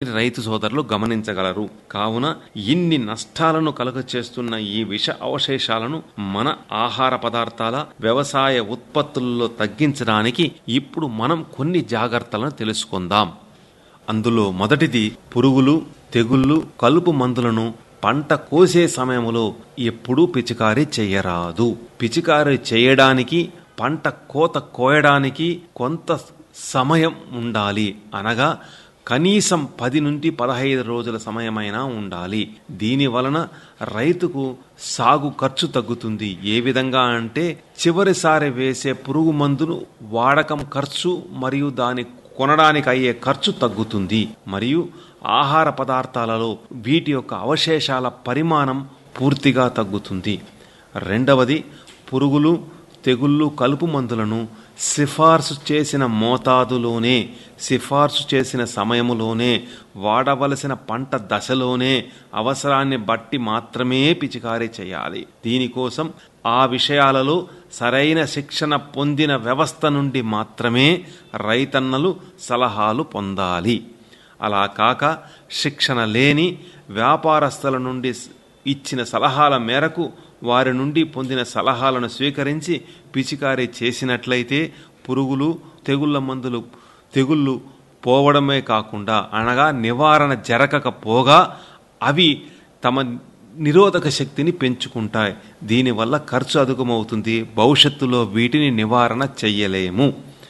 రైతు సోదరులు గమనించగలరు కావున ఇన్ని నష్టాలను కలుగచేస్తున్న ఈ విష అవశేషాలను మన ఆహార పదార్థాల వ్యవసాయ ఉత్పత్తులలో తగ్గించడానికి ఇప్పుడు మనం కొన్ని జాగ్రత్తలను తెలుసుకుందాం అందులో మొదటిది పురుగులు తెగుళ్ళు కలుపు మందులను పంట కోసే సమయంలో ఎప్పుడూ పిచికారీ చేయరాదు పిచికారీ చేయడానికి పంట కోత కోయడానికి కొంత సమయం ఉండాలి అనగా కనీసం పది నుండి పదహైదు రోజుల సమయమైనా ఉండాలి దీని వలన రైతుకు సాగు ఖర్చు తగ్గుతుంది ఏ విధంగా అంటే చివరిసారి వేసే పురుగు మందును వాడకం ఖర్చు మరియు దాని కొనడానికి అయ్యే ఖర్చు తగ్గుతుంది మరియు ఆహార పదార్థాలలో వీటి యొక్క అవశేషాల పరిమాణం పూర్తిగా తగ్గుతుంది రెండవది పురుగులు తెగుళ్ళు కలుపు మందులను సిఫార్సు చేసిన మోతాదులోనే సిఫార్సు చేసిన సమయములోనే వాడవలసిన పంట దశలోనే అవసరాన్ని బట్టి మాత్రమే పిచికారీ చేయాలి దీనికోసం ఆ విషయాలలో సరైన శిక్షణ పొందిన వ్యవస్థ నుండి మాత్రమే రైతన్నలు సలహాలు పొందాలి అలా కాక శిక్షణ లేని వ్యాపారస్తుల నుండి ఇచ్చిన సలహాల మేరకు వారి నుండి పొందిన సలహాలను స్వీకరించి పిచికారీ చేసినట్లయితే పురుగులు తెగుళ్ళ మందులు తెగుళ్ళు పోవడమే కాకుండా అనగా నివారణ జరగకపోగా అవి తమ నిరోధక శక్తిని పెంచుకుంటాయి దీనివల్ల ఖర్చు అధికమవుతుంది భవిష్యత్తులో వీటిని నివారణ చెయ్యలేము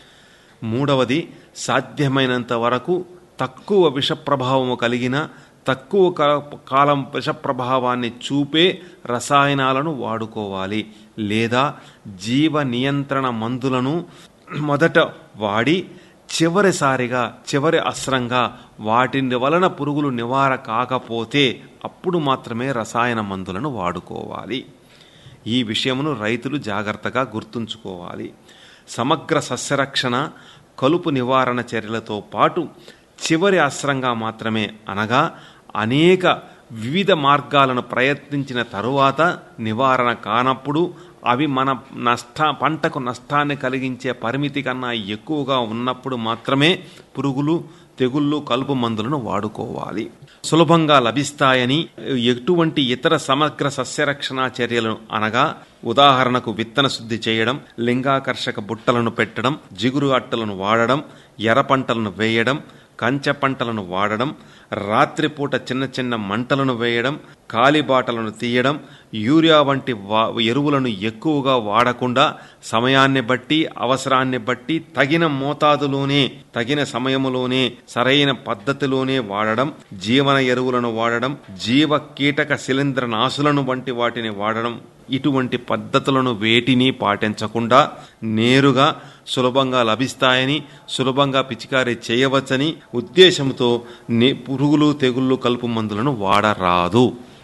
మూడవది సాధ్యమైనంత వరకు తక్కువ విష ప్రభావము కలిగిన తక్కువ కాలం విష ప్రభావాన్ని చూపే రసాయనాలను వాడుకోవాలి లేదా జీవ నియంత్రణ మందులను మొదట వాడి చివరిసారిగా చివరి అస్త్రంగా వాటి వలన పురుగులు నివార కాకపోతే అప్పుడు మాత్రమే రసాయన మందులను వాడుకోవాలి ఈ విషయమును రైతులు జాగ్రత్తగా గుర్తుంచుకోవాలి సమగ్ర సస్యరక్షణ కలుపు నివారణ చర్యలతో పాటు చివరి అస్త్రంగా మాత్రమే అనగా అనేక వివిధ మార్గాలను ప్రయత్నించిన తరువాత నివారణ కానప్పుడు అవి మన నష్ట పంటకు నష్టాన్ని కలిగించే పరిమితి కన్నా ఎక్కువగా ఉన్నప్పుడు మాత్రమే పురుగులు తెగుళ్ళు కలుపు మందులను వాడుకోవాలి సులభంగా లభిస్తాయని ఎటువంటి ఇతర సమగ్ర సస్యరక్షణ చర్యలను అనగా ఉదాహరణకు విత్తన శుద్ధి చేయడం లింగాకర్షక బుట్టలను పెట్టడం జిగురు అట్టలను వాడడం ఎర్ర పంటలను వేయడం కంచె పంటలను వాడడం రాత్రిపూట చిన్న చిన్న మంటలను వేయడం కాలిబాటలను తీయడం యూరియా వంటి ఎరువులను ఎక్కువగా వాడకుండా సమయాన్ని బట్టి అవసరాన్ని బట్టి తగిన మోతాదులోనే తగిన సమయములోనే సరైన పద్ధతిలోనే వాడడం జీవన ఎరువులను వాడడం జీవ కీటక శిలీంద్ర నాశులను వంటి వాటిని వాడడం ఇటువంటి పద్ధతులను వేటిని పాటించకుండా నేరుగా సులభంగా లభిస్తాయని సులభంగా పిచికారీ చేయవచ్చని ఉద్దేశంతో పురుగులు తెగుళ్ళు కలుపు మందులను వాడరాదు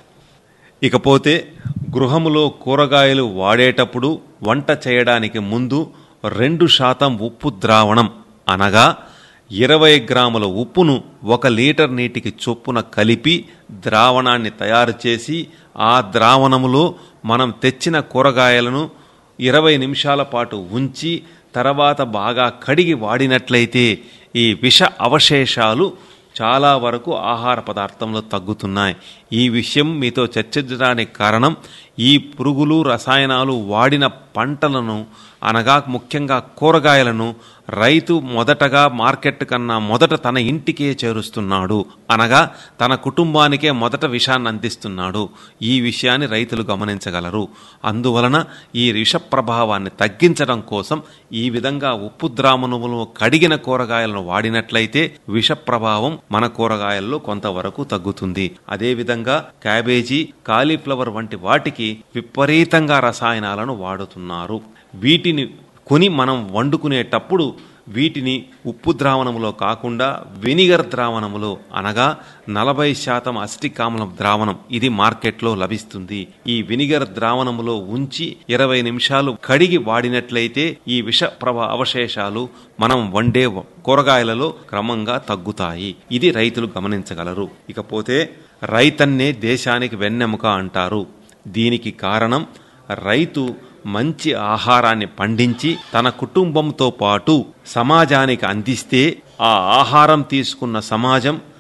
ఇకపోతే గృహములో కూరగాయలు వాడేటప్పుడు వంట చేయడానికి ముందు రెండు శాతం ఉప్పు ద్రావణం అనగా ఇరవై గ్రాముల ఉప్పును ఒక లీటర్ నీటికి చొప్పున కలిపి ద్రావణాన్ని తయారు చేసి ఆ ద్రావణములో మనం తెచ్చిన కూరగాయలను ఇరవై నిమిషాల పాటు ఉంచి తర్వాత బాగా కడిగి వాడినట్లయితే ఈ విష అవశేషాలు చాలా వరకు ఆహార పదార్థంలో తగ్గుతున్నాయి ఈ విషయం మీతో చర్చించడానికి కారణం ఈ పురుగులు రసాయనాలు వాడిన పంటలను అనగా ముఖ్యంగా కూరగాయలను రైతు మొదటగా మార్కెట్ కన్నా మొదట తన ఇంటికే చేరుస్తున్నాడు అనగా తన కుటుంబానికే మొదట విషాన్ని అందిస్తున్నాడు ఈ విషయాన్ని రైతులు గమనించగలరు అందువలన ఈ విష ప్రభావాన్ని తగ్గించడం కోసం ఈ విధంగా ఉప్పు ద్రావణములు కడిగిన కూరగాయలను వాడినట్లయితే విష ప్రభావం మన కూరగాయల్లో కొంతవరకు తగ్గుతుంది అదేవిధంగా క్యాబేజీ కాలీఫ్లవర్ వంటి వాటికి విపరీతంగా రసాయనాలను వాడుతున్నారు వీటిని కొని మనం వండుకునేటప్పుడు వీటిని ఉప్పు ద్రావణములో కాకుండా వెనిగర్ ద్రావణములో అనగా నలభై శాతం అసిటిక్ ఆమ్లం ద్రావణం ఇది మార్కెట్లో లభిస్తుంది ఈ వెనిగర్ ద్రావణములో ఉంచి ఇరవై నిమిషాలు కడిగి వాడినట్లయితే ఈ విష ప్రభ అవశేషాలు మనం వండే కూరగాయలలో క్రమంగా తగ్గుతాయి ఇది రైతులు గమనించగలరు ఇకపోతే రైతన్నే దేశానికి వెన్నెముక అంటారు దీనికి కారణం రైతు మంచి ఆహారాన్ని పండించి తన కుటుంబంతో పాటు సమాజానికి అందిస్తే ఆ ఆహారం తీసుకున్న సమాజం